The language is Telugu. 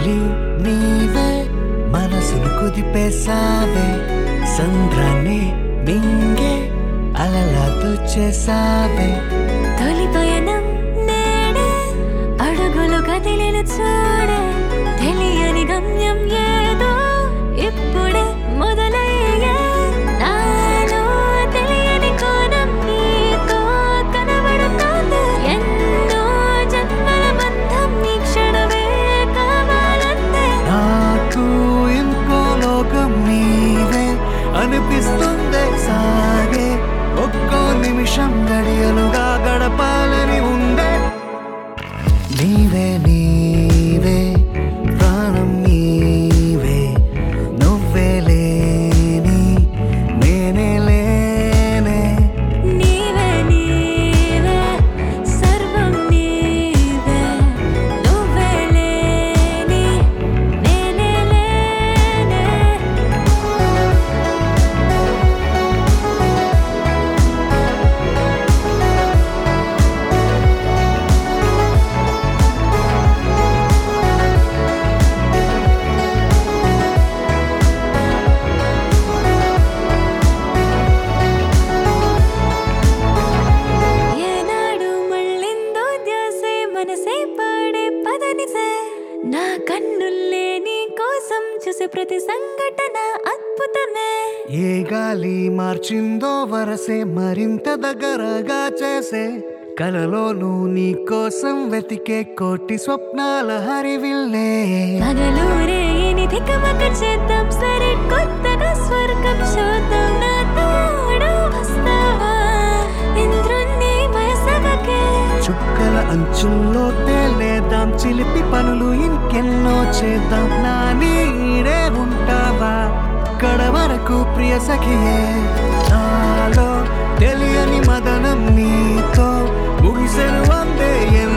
తొలి నీవే మనసును కుదిపేసావే సంద్రాన్ని మింగే అలలాతో చేసావే తొలి పయనం నేడే అడుగులు కదిలిన చూడే తెలియని గమ్యం ఏదో ఇప్పుడే మొదలయ్యే నాలో తెలియని కోణం నీతో కనబడుతోంది ఎన్నో జన్మల బంధం ఈ క్షణమే కావాలంతే నాకు ఇంకో లోకం నీవే అనిపిస్తుందే సాగే ఒక్కో నిమిషం గడియలుగా గడపాలని ఉందే నీవే నీవే ప్రాణం నీవే నువ్వే లేని నేనే లేనే నీవే నీవే సర్వం నీవే నువ్వే లేని నేనే లేనే ఏనాడు మళ్ళిందో ధ్యాసే మనసే పాడే పదనిసే నా కన్నుల్లే నీ కోసం చూసే ప్రతి సంఘటన అద్భుతమే ఏ గాలి మార్చిందో వరసే మరింత దగ్గరగా చేసే కలలోనూ నీ కోసం వెతికే కోటి స్వప్నాల హరివిల్లే పగలూరే ఇని తికమక చేద్దాం సరే కొత్తగా స్వర్గం చూద్దాం నా తోడు వస్తావా ఇంద్రుణ్ణి వయసవకే చుక్కల అంచుల్లో తేలేద్దాం చిలిపి పనులు ఇంకెన్నో చేద్దాం నా నీడే ఉంటావా కడ వరకు ప్రియ సఖియే నాలో తెలియని మదనం నీతో ముగిసెను అందే